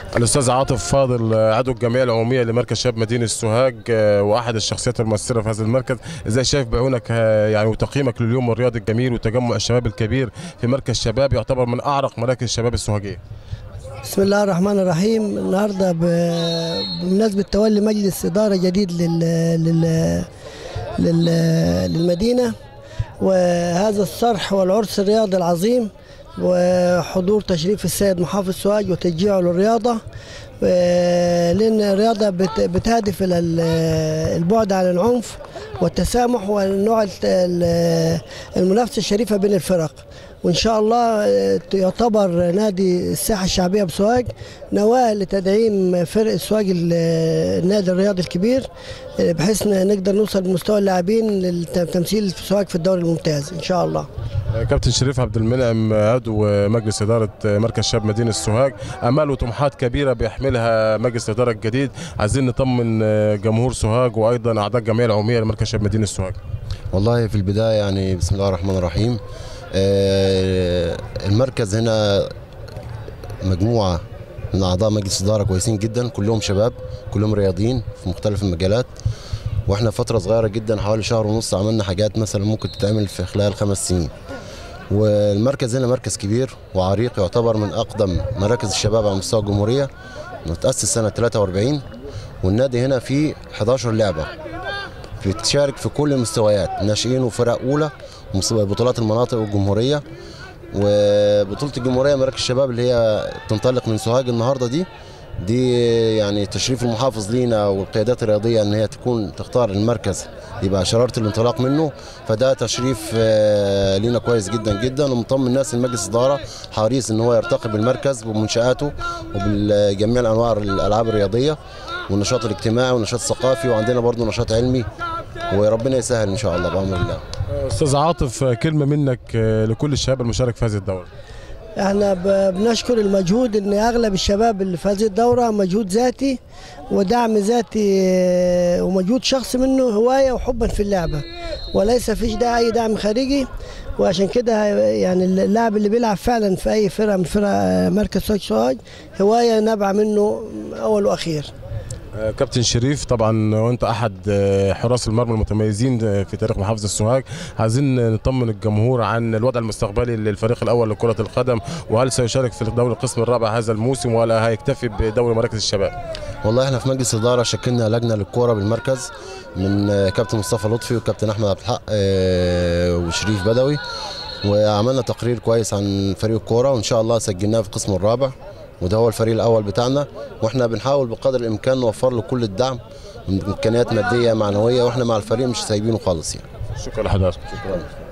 الاستاذ عاطف فاضل عضو الجمعيه العموميه لمركز شباب مدينه سوهاج آه، واحد الشخصيات المؤثره في هذا المركز ازاي شايف بعيونك آه، يعني وتقييمك لليوم الرياضي الجميل وتجمع الشباب الكبير في مركز شباب يعتبر من اعرق مراكز الشباب السوهاجيه بسم الله الرحمن الرحيم النهارده ب- بمناسبه تولي مجلس اداره جديد لل لل لل للمدينه وهذا الصرح والعرس الرياضي العظيم وحضور تشريف السيد محافظ سوهاج وتشجيعه للرياضه و- لان الرياضه بت- بتهدف الى ال- البعد عن العنف والتسامح والنوع الت- ال- المنافسه الشريفه بين الفرق وان شاء الله آه، يعتبر نادي الساحه الشعبيه بسوهاج نواه لتدعيم فرق سوهاج ال- النادي الرياضي الكبير آه، بحيث ن- نقدر نوصل بمستوى اللاعبين للتمثيل في سوهاج في الدوري الممتاز ان شاء الله آه، كابتن شريف عبد المنعم آه، عضو مجلس اداره آه، مركز شباب مدينه سوهاج امال وطموحات كبيره بيحملها مجلس الاداره الجديد عايزين نطمن آه، جمهور سوهاج وايضا اعضاء الجمعيه العموميه لمركز شباب مدينه سوهاج والله في البداية يعني بسم الله الرحمن الرحيم آه، المركز هنا مجموعة من أعضاء مجلس إدارة كويسين جدا كلهم شباب كلهم رياضيين في مختلف المجالات واحنا فترة صغيرة جدا حوالي شهر ونص عملنا حاجات مثلا ممكن تتعمل في خلال خمس سنين والمركز هنا مركز كبير وعريق يعتبر من أقدم مراكز الشباب على مستوى الجمهورية متأسس سنة 43 والنادي هنا فيه 11 لعبة بتشارك في كل المستويات ناشئين وفرق اولى ومس- بطولات المناطق والجمهوريه وبطوله الجمهوريه مراكز الشباب اللي هي تنطلق من سوهاج النهارده دي دي يعني تشريف المحافظ لينا والقيادات الرياضيه ان هي تكون تختار المركز يبقى شراره الانطلاق منه فده تشريف آه، لينا كويس جدا جدا ومطمن الناس المجلس اداره حريص ان هو يرتقي بالمركز وبمنشاته وبجميع انواع الالعاب الرياضيه والنشاط الاجتماعي والنشاط الثقافي وعندنا برضه نشاط علمي وربنا يسهل ان شاء الله بامر الله آه، استاذ عاطف آه، كلمه منك آه، لكل الشباب المشارك في هذه الدوره احنا ب- بنشكر المجهود ان اغلب الشباب اللي في هذه الدوره مجهود ذاتي ودعم ذاتي آه، ومجهود شخصي منه هوايه وحبا في اللعبه وليس فيش ده اي دعم خارجي وعشان كده يعني اللاعب اللي بيلعب فعلا في اي فرقه من فرق آه، مركز سوهاج سوهاج هوايه نابعه منه اول واخير آه، كابتن شريف طبعا وانت احد آه، حراس المرمى المتميزين آه، في تاريخ محافظه السوهاج عايزين نطمن الجمهور عن الوضع المستقبلي للفريق الاول لكره القدم وهل سيشارك في دوري القسم الرابع هذا الموسم ولا هيكتفي بدوري مراكز الشباب والله احنا في مجلس اداره شكلنا لجنه للكوره بالمركز من آه، كابتن مصطفى لطفي وكابتن احمد عبد الحق آه، وشريف بدوي وعملنا تقرير كويس عن فريق الكوره وان شاء الله سجلناه في القسم الرابع وده هو الفريق الاول بتاعنا واحنا بنحاول بقدر الامكان نوفر له كل الدعم من امكانيات ماديه معنويه واحنا مع الفريق مش سايبينه خالص يعني شكرا لحضرتك شكرا